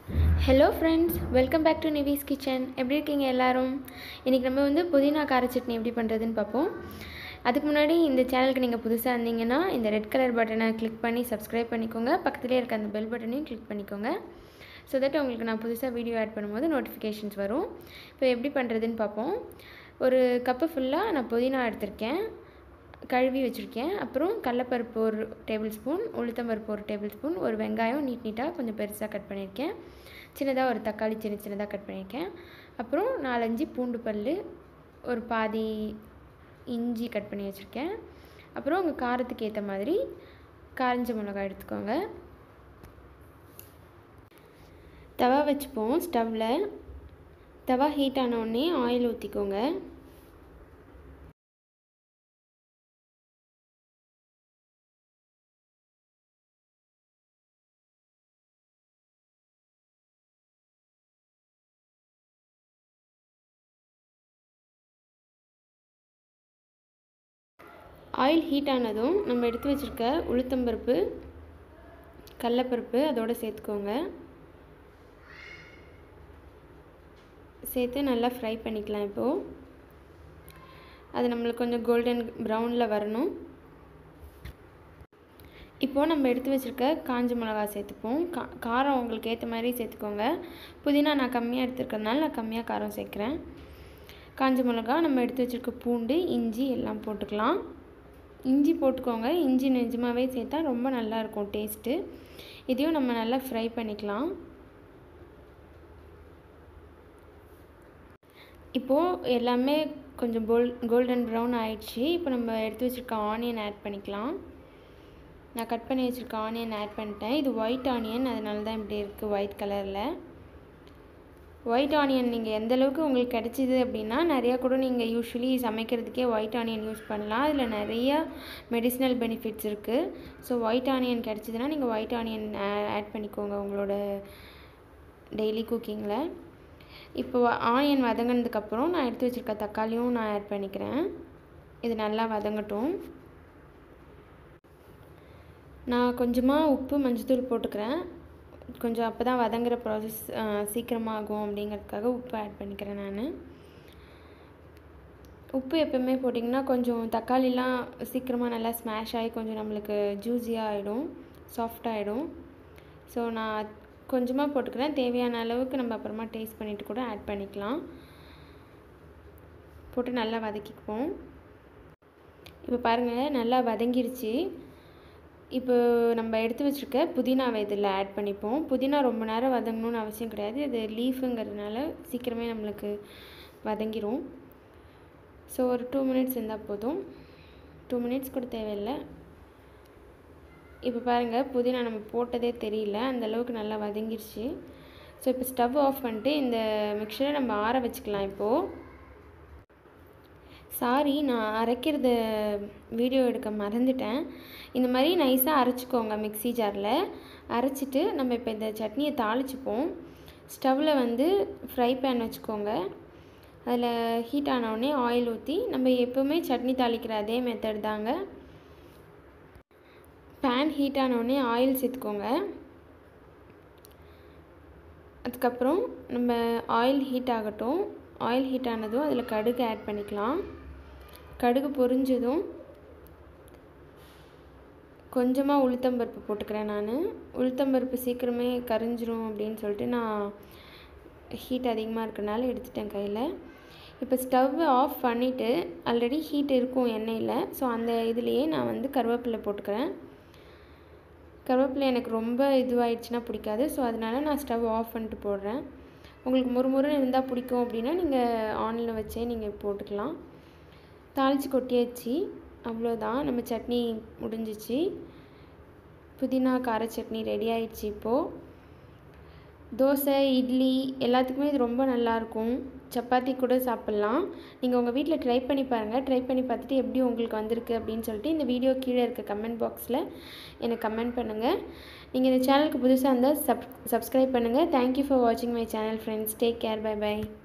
hello friends welcome back to Nivi's kitchen எப்படி இருக்கீங்க எல்லாரும் இன்றைக்கி நம்ம வந்து புதினா கார சட்னி எப்படி பண்ணுறதுன்னு பார்ப்போம் அதுக்கு முன்னாடி இந்த சேனலுக்கு நீங்கள் புதுசாக இருந்தீங்கன்னா இந்த ரெட் கலர் பட்டனை கிளிக் பண்ணி சப்ஸ்கிரைப் பண்ணிக்கோங்க பக்கத்துலேயே இருக்க அந்த பெல் பட்டனையும் கிளிக் பண்ணிக்கோங்க ஸோ தட் உங்களுக்கு நான் புதுசாக வீடியோ ஆட் பண்ணும்போது நோட்டிஃபிகேஷன்ஸ் வரும் இப்போ எப்படி பண்ணுறதுன்னு பார்ப்போம் ஒரு கப்பு ஃபுல்லாக நான் புதினா எடுத்திருக்கேன் கழுவி வச்சுருக்கேன் அப்புறம் கடலப்பருப்பு ஒரு டேபிள் ஸ்பூன் உளுத்தம்பருப்பு ஒரு டேபிள் ஸ்பூன் ஒரு வெங்காயம் நீட் நீட்டாக கொஞ்சம் பெருசாக கட் பண்ணியிருக்கேன் சின்னதாக ஒரு தக்காளி சின்ன சின்னதாக கட் பண்ணியிருக்கேன் அப்புறம் நாலஞ்சு பூண்டு பல் ஒரு பாதி இஞ்சி கட் பண்ணி வச்சுருக்கேன் அப்புறம் உங்கள் காரத்துக்கு ஏற்ற மாதிரி காரஞ்ச மிளகாய் எடுத்துக்கோங்க தவா வச்சுப்போம் ஸ்டவ்வில் தவா ஹீட் ஆன உடனே ஆயில் ஊற்றிக்கோங்க ஆயில் ஹீட் ஆனதும் நம்ம எடுத்து வச்சுருக்க உளுத்தம்பருப்பு கடலப்பருப்பு அதோடு சேர்த்துக்கோங்க சேர்த்து நல்லா ஃப்ரை பண்ணிக்கலாம் இப்போது அது நம்மளுக்கு கொஞ்சம் கோல்டன் ப்ரௌனில் வரணும் இப்போது நம்ம எடுத்து வச்சுருக்க காஞ்ச மிளகா சேர்த்துப்போம் கா காரம் உங்களுக்கு ஏற்ற மாதிரி சேர்த்துக்கோங்க புதினா நான் கம்மியாக எடுத்துருக்கறதுனால நான் கம்மியாக காரம் சேர்க்குறேன் காஞ்ச மிளகா நம்ம எடுத்து வச்சுருக்க பூண்டு இஞ்சி எல்லாம் போட்டுக்கலாம் இஞ்சி போட்டுக்கோங்க இஞ்சி நிஜமாகவே சேர்த்தா ரொம்ப நல்லாயிருக்கும் டேஸ்ட்டு இதையும் நம்ம நல்லா ஃப்ரை பண்ணிக்கலாம் இப்போது எல்லாமே கொஞ்சம் கோல் கோல்டன் ப்ரௌன் ஆயிடுச்சு இப்போ நம்ம எடுத்து வச்சுருக்க ஆனியன் ஆட் பண்ணிக்கலாம் நான் கட் பண்ணி வச்சுருக்க ஆனியன் ஆட் பண்ணிட்டேன் இது ஒயிட் ஆனியன் அதனால தான் இப்படி இருக்குது ஒயிட் கலரில் ஒயிட் ஆனியன் நீங்கள் எந்த அளவுக்கு உங்களுக்கு கிடச்சிது அப்படின்னா நிறையா கூட நீங்கள் யூஸ்வலி சமைக்கிறதுக்கே ஒயிட் ஆனியன் யூஸ் பண்ணலாம் அதில் நிறைய மெடிசினல் பெனிஃபிட்ஸ் இருக்குது ஸோ ஒயிட் ஆனியன் கிடச்சிதுன்னா நீங்கள் ஒயிட் ஆனியன் ஆட் பண்ணிக்கோங்க உங்களோட டெய்லி குக்கிங்கில் இப்போ ஆனியன் வதங்கினதுக்கப்புறம் நான் எடுத்து வச்சுருக்க தக்காளியும் நான் ஆட் பண்ணிக்கிறேன் இது நல்லா வதங்கட்டும் நான் கொஞ்சமாக உப்பு மஞ்சத்தூள் போட்டுக்கிறேன் கொஞ்சம் அப்போ தான் வதங்குற ப்ராசஸ் சீக்கிரமாக ஆகும் அப்படிங்கிறதுக்காக உப்பு ஆட் பண்ணிக்கிறேன் நான் உப்பு எப்போவுமே போட்டிங்கன்னா கொஞ்சம் தக்காளிலாம் சீக்கிரமாக நல்லா ஸ்மாஷ் ஆகி கொஞ்சம் நம்மளுக்கு ஜூஸியாக ஆகிடும் சாஃப்டாகிடும் ஸோ நான் கொஞ்சமாக போட்டுக்கிறேன் தேவையான அளவுக்கு நம்ம அப்புறமா டேஸ்ட் பண்ணிவிட்டு கூட ஆட் பண்ணிக்கலாம் போட்டு நல்லா வதக்கிக்குவோம் இப்போ பாருங்கள் நல்லா வதங்கிருச்சு இப்போ நம்ம எடுத்து வச்சுருக்க புதினாவை இதில் ஆட் பண்ணிப்போம் புதினா ரொம்ப நேரம் வதங்கணும்னு அவசியம் கிடையாது இது லீஃபுங்கிறதுனால சீக்கிரமே நம்மளுக்கு வதங்கிரும் ஸோ ஒரு டூ மினிட்ஸ் இருந்தால் போதும் டூ மினிட்ஸ் கூட தேவையில்லை இப்போ பாருங்கள் புதினா நம்ம போட்டதே தெரியல அந்தளவுக்கு நல்லா வதங்கிருச்சு ஸோ இப்போ ஸ்டவ் ஆஃப் பண்ணிட்டு இந்த மிக்சரை நம்ம ஆற வச்சுக்கலாம் இப்போது சாரி நான் அரைக்கிறத வீடியோ எடுக்க மறந்துட்டேன் இந்த மாதிரி நைஸாக அரைச்சிக்கோங்க மிக்சி ஜாரில் அரைச்சிட்டு நம்ம இப்போ இந்த சட்னியை தாளிச்சுப்போம் ஸ்டவ்வில் வந்து ஃப்ரை பேன் வச்சுக்கோங்க அதில் ஹீட் ஆனவுடனே ஆயில் ஊற்றி நம்ம எப்போவுமே சட்னி தாளிக்கிற அதே மெத்தட் தாங்க பேன் ஹீட் ஆனவுடனே ஆயில் சேர்த்துக்கோங்க அதுக்கப்புறம் நம்ம ஆயில் ஹீட் ஆகட்டும் ஆயில் ஹீட் ஆனதும் அதில் கடுகு ஆட் பண்ணிக்கலாம் கடுகு பொரிஞ்சதும் கொஞ்சமாக உளுத்தம்பருப்பு போட்டுக்கிறேன் நான் உளுத்தம்பருப்பு சீக்கிரமே கரிஞ்சிரும் அப்படின்னு சொல்லிட்டு நான் ஹீட் அதிகமாக இருக்கனால எடுத்துட்டேன் கையில் இப்போ ஸ்டவ் ஆஃப் பண்ணிவிட்டு ஆல்ரெடி ஹீட் இருக்கும் எண்ணெயில் ஸோ அந்த இதுலேயே நான் வந்து கருவேப்பிலை போட்டுக்கிறேன் கருவேப்பிலை எனக்கு ரொம்ப இதுவாகிடுச்சுன்னா பிடிக்காது ஸோ அதனால் நான் ஸ்டவ் ஆஃப் பண்ணிட்டு போடுறேன் உங்களுக்கு முறுமுறுன்னு இருந்தால் பிடிக்கும் அப்படின்னா நீங்கள் ஆனில் வச்சே நீங்கள் போட்டுக்கலாம் தாளித்து கொட்டியாச்சு அவ்வளோதான் நம்ம சட்னி முடிஞ்சிச்சு புதினா கார சட்னி ரெடி ஆயிடுச்சு இப்போது தோசை இட்லி எல்லாத்துக்குமே இது ரொம்ப நல்லாயிருக்கும் சப்பாத்தி கூட சாப்பிட்லாம் நீங்கள் உங்கள் வீட்டில் ட்ரை பண்ணி பாருங்கள் ட்ரை பண்ணி பார்த்துட்டு எப்படி உங்களுக்கு வந்திருக்கு அப்படின்னு சொல்லிட்டு இந்த வீடியோ கீழே இருக்க கமெண்ட் பாக்ஸில் எனக்கு கமெண்ட் பண்ணுங்கள் நீங்கள் இந்த சேனலுக்கு புதுசாக இருந்தால் சப் சப்ஸ்கிரைப் பண்ணுங்கள் தேங்க்யூ ஃபார் வாட்சிங் my channel friends take care bye by